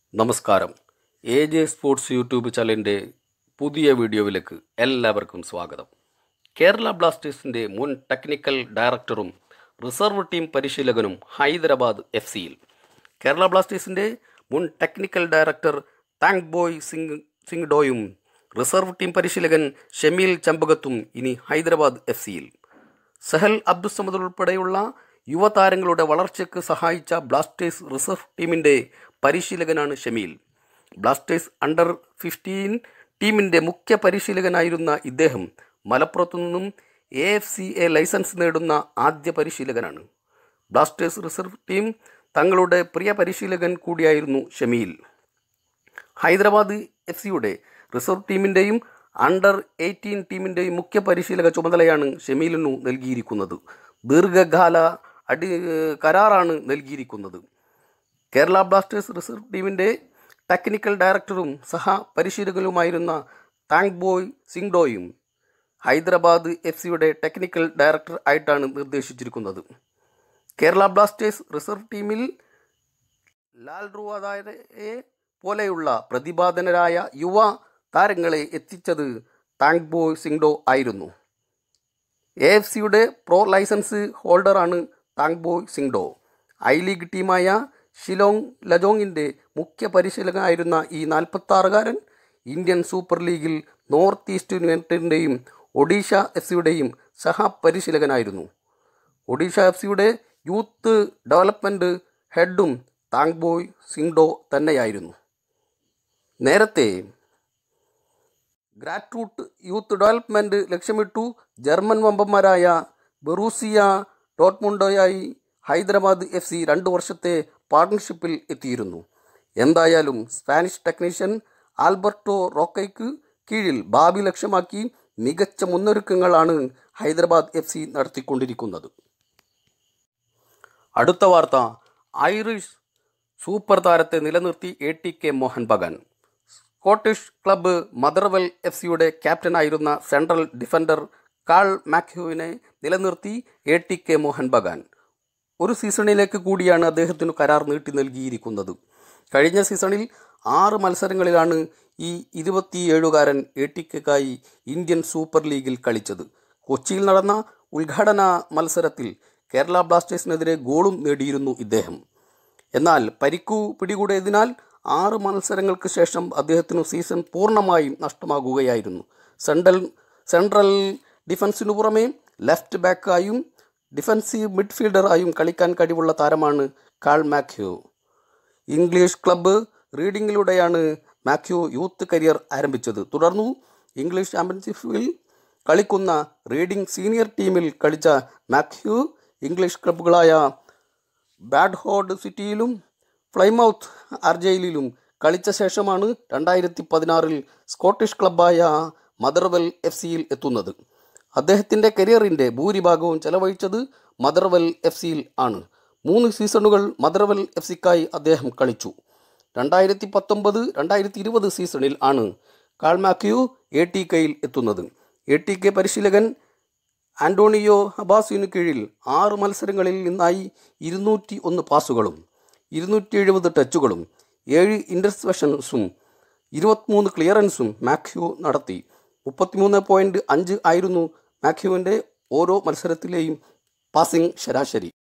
നമസ്കാരം A J sports YouTube ചാനലിൻ്റെ പുതിയ വീഡിയോയിലേക്ക് എല്ലാവർക്കും സ്വാഗതം കേരള ബ്ലാസ്റ്റേഴ്സിൻ്റെ മുൻ ടെക്നിക്കൽ ഡയറക്ടറും റിസർവ് ടീം പരിശീലകനും ഹൈദരാബാദ് എഫ് സിയിൽ കേരള ബ്ലാസ്റ്റേഴ്സിൻ്റെ മുൻ technical director Thangboi Singh Singh ഡോയും റിസർവ് ടീം പരിശീലകൻ ഷമീൽ ചമ്പകത്തും ഇനി ഹൈദരാബാദ് എഫ് സിയിൽ സഹൽ അബ്ദുസമദ് ഉൾപ്പെടെയുള്ള യുവതാരങ്ങളുടെ വളർച്ചയ്ക്ക് സഹായിച്ച ബ്ലാസ്റ്റേഴ്സ് റിസർവ് ടീമിൻ്റെ പരിശീലകനാണ് ഷമീൽ ബ്ലാസ്റ്റേഴ്സ് അണ്ടർ ഫിഫ്റ്റീൻ ടീമിൻ്റെ മുഖ്യ പരിശീലകനായിരുന്ന ഇദ്ദേഹം മലപ്പുറത്തു നിന്നും A F C A licence നേടുന്ന ആദ്യ പരിശീലകനാണ് ബ്ലാസ്റ്റേഴ്സ് റിസർവ് ടീം തങ്ങളുടെ പ്രിയ പരിശീലകൻ കൂടിയായിരുന്നു ഷമീൽ ഹൈദരാബാദ് എഫ് സിയുടെ റിസർവ് ടീമിൻ്റെയും അണ്ടർ എയ്റ്റീൻ ടീമിൻ്റെയും മുഖ്യ പരിശീലക ചുമതലയാണ് ഷമീലിനു നൽകിയിരിക്കുന്നത് ദീർഘകാല അടി കരാറാണ് നൽകിയിരിക്കുന്നത് കേരള ബ്ലാസ്റ്റേഴ്സ് റിസർവ് ടീമിൻ്റെ ടെക്നിക്കൽ ഡയറക്ടറും സഹ പരിശീലകനുമായിരുന്ന താങ് ബോയ് സിംഗ്ഡോയും ഹൈദരാബാദ് എഫ് സിയുടെ ടെക്നിക്കൽ ഡയറക്ടർ ആയിട്ടാണ് നിർദ്ദേശിച്ചിരിക്കുന്നത് കേരള ബ്ലാസ്റ്റേഴ്സ് റിസർവ് ടീമിൽ ലാൽ റുവാദാരയെ പോലെയുള്ള പ്രതിപാദനരായ യുവ താരങ്ങളെ എത്തിച്ചത് താങ് ബോയ് സിംഗ്ഡോ ആയിരുന്നു എ എഫ് സിയുടെ പ്രോ ലൈസൻസ് ഹോൾഡറാണ് Thangboi Singto I League ടീമായ ഷിലോങ് ലജോങ്ങിൻ്റെ മുഖ്യ പരിശീലകനായിരുന്ന ഈ നാൽപ്പത്താറുകാരൻ ഇന്ത്യൻ സൂപ്പർ ലീഗിൽ നോർത്ത് ഈസ്റ്റ് യുണൈറ്റഡിൻ്റെയും ഒഡീഷ എഫ് സിയുടെയും സഹപരിശീലകനായിരുന്നു ഒഡീഷ എഫ് സിയുടെ യൂത്ത് ഡെവലപ്മെൻറ്റ് ഹെഡും താങ് ബോയ് സിംഗ്ഡോ തന്നെയായിരുന്നു നേരത്തെ ഗ്രാറ്റ്റൂട്ട് യൂത്ത് ഡെവലപ്മെൻറ്റ് ലക്ഷ്യമിട്ടു ജർമ്മൻ വമ്പന്മാരായ ബെറൂസിയ ഡോട്ട്മുണ്ടോയായി ഹൈദരാബാദ് എഫ് സി രണ്ട് വർഷത്തെ പാർട്ട്ണർഷിപ്പിൽ എത്തിയിരുന്നു എന്തായാലും സ്പാനിഷ് ടെക്നീഷ്യൻ ആൽബർട്ടോ റോക്കയ്ക്ക് കീഴിൽ ഭാവി ലക്ഷ്യമാക്കി മികച്ച മുന്നൊരുക്കങ്ങളാണ് ഹൈദരാബാദ് എഫ് സി നടത്തിക്കൊണ്ടിരിക്കുന്നത് അടുത്ത വാർത്ത ഐറിഷ് സൂപ്പർ താരത്തെ നിലനിർത്തി A T K Mohun Bagan Scottish club Motherwell F സിയുടെ ക്യാപ്റ്റനായിരുന്ന സെൻട്രൽ ഡിഫൻഡർ കാൾ മാക്ഹ്യൂവിനെ നിലനിർത്തി A T K Mohun Bagan ഒരു സീസണിലേക്ക് കൂടിയാണ് അദ്ദേഹത്തിന് കരാർ നീട്ടി നൽകിയിരിക്കുന്നത് കഴിഞ്ഞ സീസണിൽ ആറ് മത്സരങ്ങളിലാണ് ഈ ഇരുപത്തിയേഴുകാരൻ എ ടി കെക്കായി ഇന്ത്യൻ സൂപ്പർ ലീഗിൽ കളിച്ചത് കൊച്ചിയിൽ നടന്ന ഉദ്ഘാടന മത്സരത്തിൽ കേരള ബ്ലാസ്റ്റേഴ്സിനെതിരെ ഗോളും നേടിയിരുന്നു ഇദ്ദേഹം എന്നാൽ പരിക്കു പിടികൂടിയതിനാൽ ആറ് മത്സരങ്ങൾക്ക് ശേഷം അദ്ദേഹത്തിനു സീസൺ പൂർണ്ണമായും നഷ്ടമാകുകയായിരുന്നു സെൻട്രൽ സെൻട്രൽ ഡിഫൻസിനു പുറമെ ലെഫ്റ്റ് ബാക്കായും ഡിഫൻസീവ് മിഡ്ഫീൽഡറായും കളിക്കാൻ കഴിവുള്ള താരമാണ് കാൾ മാക്യു ഇംഗ്ലീഷ് ക്ലബ്ബ് റീഡിങ്ങിലൂടെയാണ് മാക്യു യൂത്ത് കരിയർ ആരംഭിച്ചത് തുടർന്നു ഇംഗ്ലീഷ് ചാമ്പ്യൻഷിപ്പിൽ കളിക്കുന്ന റീഡിംഗ് സീനിയർ ടീമിൽ കളിച്ച മാക്യു ഇംഗ്ലീഷ് ക്ലബ്ബുകളായ ബാഡ്ഹോഡ് സിറ്റിയിലും ഫ്ലൈമൗത്ത് അർജയിലും കളിച്ച ശേഷമാണ് രണ്ടായിരത്തി പതിനാറിൽ സ്കോട്ടിഷ് ക്ലബ്ബായ മദർവെൽ എഫ് സിയിൽ എത്തുന്നത് അദ്ദേഹത്തിൻ്റെ കരിയറിൻ്റെ ഭൂരിഭാഗവും ചെലവഴിച്ചത് മദർവെൽ എഫ് സിയിൽ ആണ് മൂന്ന് സീസണുകൾ മദർവെൽ എഫ് സിക്കായി അദ്ദേഹം കളിച്ചു രണ്ടായിരത്തി പത്തൊമ്പത് രണ്ടായിരത്തി ഇരുപത് സീസണിൽ ആണ് കാൾമാക്യു എ ടി കെയിൽ എത്തുന്നത് എ ടി കെ പരിശീലകൻ ആൻ്റോണിയോ ഹബാസിനു കീഴിൽ ആറ് മത്സരങ്ങളിൽ നിന്നായി ഇരുന്നൂറ്റി ഒന്ന് പാസുകളും ഇരുന്നൂറ്റി എഴുപത് ടച്ചുകളും ഏഴ് ഇൻ്റർസെപ്ഷൻസും ഇരുപത്തിമൂന്ന് ക്ലിയറൻസും മാക്യു നടത്തി മുപ്പത്തിമൂന്ന് പോയിൻറ്റ് അഞ്ച് ആയിരുന്നു മാക്യുവിൻ്റെ ഓരോ മത്സരത്തിലെയും പാസിംഗ് ശരാശരി